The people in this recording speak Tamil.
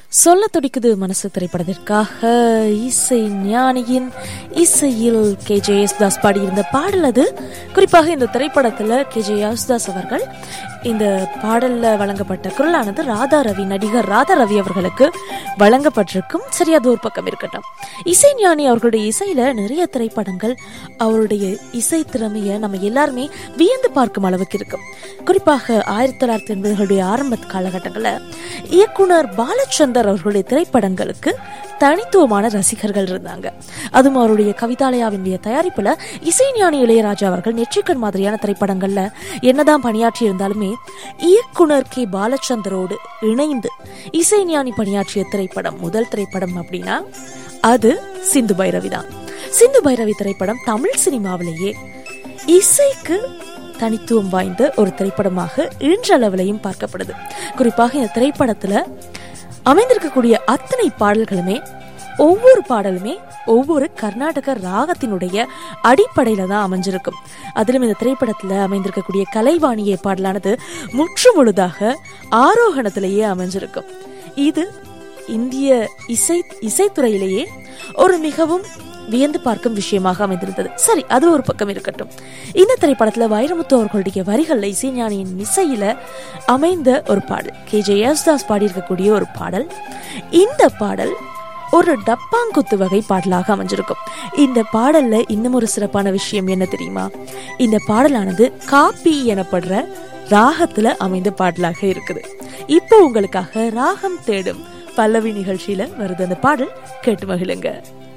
சொல்ல துடிக்குது மனசு திரைப்படத்திற்காக இசை ஞானியின் இசையில் கே ஜே யேசுதாஸ் பாடியிருந்த பாடல் அது குறிப்பாக இந்த திரைப்படத்துல கே ஜே யேசுதாஸ் அவர்கள் இந்த பாடல்ல வழங்கப்பட்ட குரலானது ராதா ரவி நடிகர் ராதா ரவி அவர்களுக்கு வழங்கப்பட்டிருக்கும் சரி அது ஒரு பக்கம் இருக்கட்டும் இசை ஞானி அவர்களுடைய இசையில நிறைய திரைப்படங்கள் அவருடைய இசை திறமைய நம்ம எல்லாருமே வியந்து பார்க்கும் அளவுக்கு இருக்கும் குறிப்பாக ஆயிரத்தி தொள்ளாயிரத்தி எண்பதுகளுடைய ஆரம்ப காலகட்டங்களில் இயக்குனர் பாலச்சந்தர் அவர்களுடைய திரைப்படங்களுக்கு தனித்துவமான ரசிகர்கள் இருந்தாங்க அதுவும் அவருடைய கவிதாலயாவினுடைய தயாரிப்புல இசைஞானி இளையராஜா அவர்கள் நெற்றிக்கண் மாதிரியான திரைப்படங்கள்ல என்னதான் பணியாற்றி இருந்தாலுமே இயக்குனர் கே பாலச்சந்தரோடு இணைந்து இசைஞானி பணியாற்றிய திரைப்படம் முதல் திரைப்படம் அப்படின்னா அது சிந்து பைரவி தான் சிந்து பைரவி திரைப்படம் தமிழ் சினிமாவிலேயே இசைக்கு தனித்துவம் வாய்ந்த ஒரு திரைப்படமாக இன்றளவிலையும் பார்க்கப்படுது குறிப்பாக இந்த திரைப்படத்துல அமைந்திருக்கக்கூடிய அத்தனை பாடல்களுமே ஒவ்வொரு பாடலுமே ஒவ்வொரு கர்நாடக ராகத்தினுடைய அடிப்படையில தான் அமைஞ்சிருக்கும் அதிலும் இந்த திரைப்படத்துல அமைந்திருக்கக்கூடிய கலைவாணியை பாடலானது முற்று முழுதாக ஆரோகணத்திலேயே அமைஞ்சிருக்கும் இது இந்திய இசை இசைத்துறையிலேயே ஒரு மிகவும் வியந்து பார்க்கும் விஷயமாக அமைந்திருந்தது சரி அது ஒரு பக்கம் இருக்கட்டும் இந்த திரைப்படத்துல வைரமுத்து அவர்களுடைய வரிகள்ல இசைஞானியின் இசையில அமைந்த ஒரு பாடல் கே ஜே யேசுதாஸ் பாடியிருக்கக்கூடிய ஒரு பாடல் இந்த பாடல் ஒரு டப்பாங்குத்து வகை பாடலாக அமைஞ்சிருக்கும் இந்த பாடல்ல இன்னும் ஒரு சிறப்பான விஷயம் என்ன தெரியுமா இந்த பாடலானது காப்பி எனப்படுற ராகத்துல அமைந்த பாடலாக இருக்குது இப்போ உங்களுக்காக ராகம் தேடும் பல்லவி நிகழ்ச்சியில வருது அந்த பாடல் கேட்டு மகிழுங்க